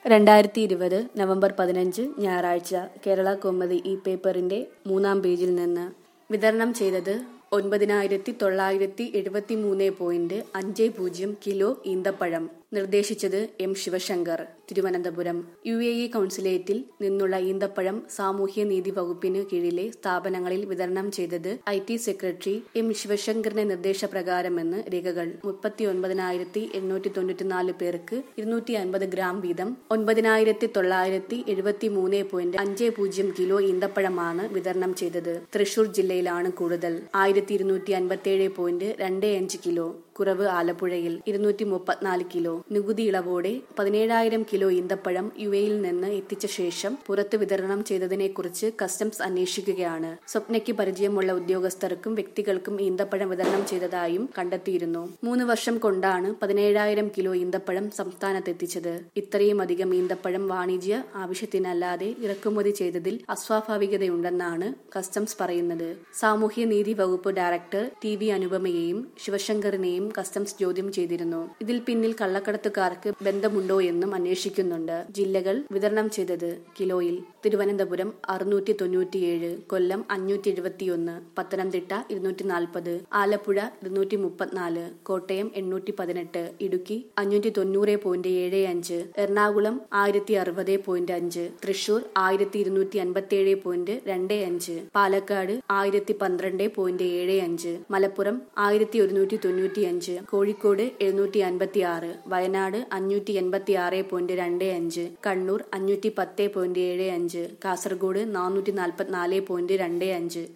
രണ്ടായിരത്തി ഇരുപത് നവംബർ പതിനഞ്ച് ഞായറാഴ്ച കേരള കൗമുദി ഈ പേപ്പറിന്റെ മൂന്നാം പേജിൽ നിന്ന് വിതരണം ചെയ്തത് ഒൻപതിനായിരത്തി തൊള്ളായിരത്തി എഴുപത്തി മൂന്ന് പോയിന്റ് അഞ്ച് പൂജ്യം കിലോ ഈന്തപ്പഴം നിർദ്ദേശിച്ചത് M Sivasankar Thiruvananthapuram U A E കൌൺസിലേറ്റിൽ നിന്നുള്ള ഈന്തപ്പഴം സാമൂഹ്യ നീതി വകുപ്പിന് കീഴിലെ സ്ഥാപനങ്ങളിൽ വിതരണം ചെയ്തത് ഐ ടി സെക്രട്ടറി എം ശിവശങ്കറിന്റെ നിർദ്ദേശപ്രകാരമെന്ന് രേഖകൾ മുപ്പത്തി ഒൻപതിനായിരത്തി എണ്ണൂറ്റി തൊണ്ണൂറ്റിനാല് പേർക്ക് ഇരുന്നൂറ്റി അൻപത് ഗ്രാം വീതം ഒൻപതിനായിരത്തി തൊള്ളായിരത്തി എഴുപത്തി മൂന്ന് പോയിന്റ് അഞ്ച് പൂജ്യം കിലോ ഈന്തപ്പഴമാണ് വിതരണം ചെയ്തത് തൃശൂർ ജില്ലയിലാണ് കൂടുതൽ ആയിരത്തി ഇരുന്നൂറ്റി അൻപത്തിയേഴ് പോയിന്റ് രണ്ട് അഞ്ച് കിലോ കുറവ് ആലപ്പുഴയിൽ ഇരുന്നൂറ്റി മുപ്പത്തിനാല് കിലോ നികുതി ഇളവോടെ പതിനേഴായിരം കിലോ ഈന്തപ്പഴം യു എയിൽ നിന്ന് എത്തിച്ച ശേഷം പുറത്ത് വിതരണം ചെയ്തതിനെക്കുറിച്ച് കസ്റ്റംസ് അന്വേഷിക്കുകയാണ് സ്വപ്നയ്ക്ക് പരിചയമുള്ള ഉദ്യോഗസ്ഥർക്കും വ്യക്തികൾക്കും ഈന്തപ്പഴം വിതരണം ചെയ്തതായും കണ്ടെത്തിയിരുന്നു മൂന്ന് വർഷം കൊണ്ടാണ് പതിനേഴായിരം കിലോ ഈന്തപ്പഴം സംസ്ഥാനത്തെത്തിച്ചത് ഇത്രയും അധികം ഈന്തപ്പഴം വാണിജ്യ ആവശ്യത്തിനല്ലാതെ ഇറക്കുമതി ചെയ്തതിൽ അസ്വാഭാവികതയുണ്ടെന്നാണ് കസ്റ്റംസ് പറയുന്നത് സാമൂഹ്യ നീതി വകുപ്പ് ഡയറക്ടർ ടി വി അനുപമയെയും ശിവശങ്കറിനെയും കസ്റ്റംസ് ചോദ്യം ചെയ്തിരുന്നു ഇതിൽ പിന്നിൽ കള്ളക്കടത്തുകാർക്ക് ബന്ധമുണ്ടോ എന്നും അന്വേഷിക്കുന്നുണ്ട് ജില്ലകൾ വിതരണം ചെയ്തത് കിലോയിൽ തിരുവനന്തപുരം അറുന്നൂറ്റി തൊണ്ണൂറ്റിയേഴ് കൊല്ലം അഞ്ഞൂറ്റി എഴുപത്തിയൊന്ന് പത്തനംതിട്ട ഇരുന്നൂറ്റി നാൽപ്പത് ആലപ്പുഴ ഇരുന്നൂറ്റി മുപ്പത്തിനാല് കോട്ടയം എണ്ണൂറ്റി പതിനെട്ട് ഇടുക്കി അഞ്ഞൂറ്റി തൊണ്ണൂറ് പോയിന്റ് ഏഴ് അഞ്ച് എറണാകുളം ആയിരത്തി അറുപത് പോയിന്റ് അഞ്ച് തൃശൂർ ആയിരത്തി ഇരുന്നൂറ്റി അൻപത്തിയേഴ് പോയിന്റ് രണ്ട് അഞ്ച് പാലക്കാട് ആയിരത്തി പന്ത്രണ്ട് പോയിന്റ് ഏഴ് അഞ്ച് മലപ്പുറം ആയിരത്തി ഒരുന്നൂറ്റി തൊണ്ണൂറ്റി അഞ്ച് കോഴിക്കോട് എഴുന്നൂറ്റി അൻപത്തി ആറ് വയനാട് അഞ്ഞൂറ്റി എൺപത്തി ആറ് പോയിന്റ് രണ്ട് അഞ്ച് കണ്ണൂർ അഞ്ഞൂറ്റി പത്ത് പോയിന്റ് ഏഴ് അഞ്ച് കാസർഗോഡ് നാനൂറ്റി നാൽപ്പത്തിനാല് പോയിന്റ് രണ്ട് അഞ്ച്